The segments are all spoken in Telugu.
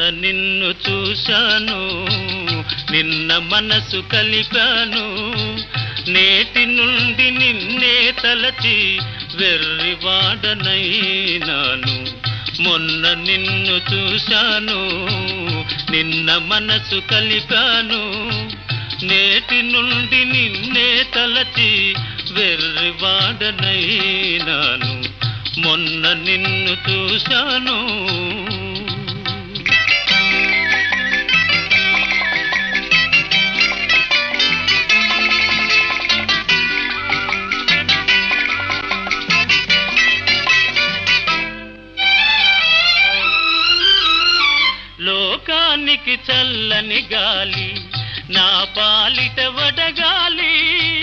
నిన్ను చూశాను నిన్న మనసు కలిపాను నేటి నుండి నిన్నే తలచి వెర్రివాడనైనాను మొన్న నిన్ను చూశాను నిన్న మనసు కలిపాను నేటి నుండి నిన్నే తలచి వెర్రివాడనైనాను మొన్న నిన్ను చూశాను లోకానికి చల్లని గాలి నా పాలిట వడగాలి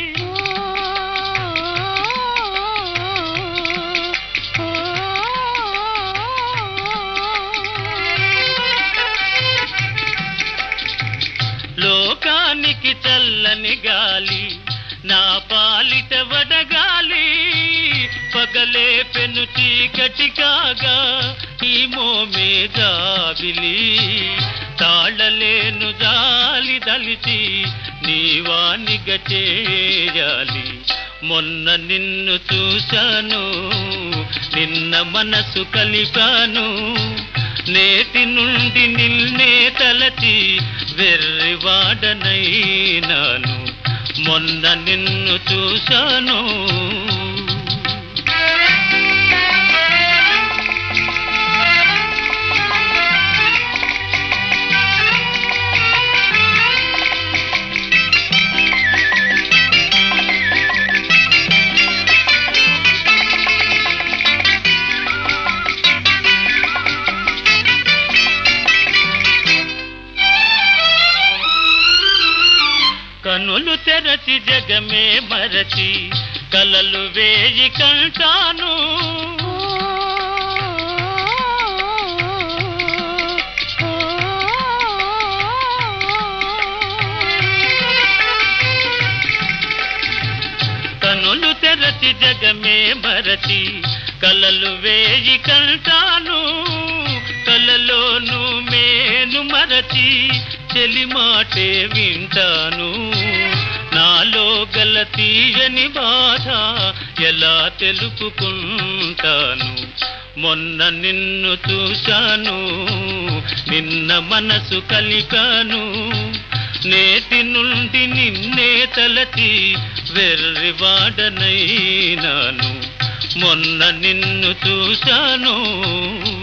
లోకానికి చల్లని గాలి నా పాలిట వడగాలి పగలే పెను చీకటి కాగా ఈ మోమే జాబిలి తాళలేను జాలి దలిచి నీవానిగ చేయాలి మొన్న నిన్ను చూశాను నిన్న మనసు కలిపాను నేటి నుండి నిన్నే తలచి వెర్రివాడనైనాను మొన్న నిన్ను చూశాను కనులు తెరచి జగమే మరచి కలలు వేయి కంటాను కనులు తెరచి జగమే మరచి కలలు వేయి కంటాను కలలోను మేను మరచి చెలిమాటే వింటాను నాలో గల తీయని బాధ ఎలా తెలుపుకుంటాను మొన్న నిన్ను చూశాను నిన్న మనసు కలిపాను నేటి నుండి నిన్నే తలచి వెర్రివాడనైనాను మొన్న నిన్ను చూశాను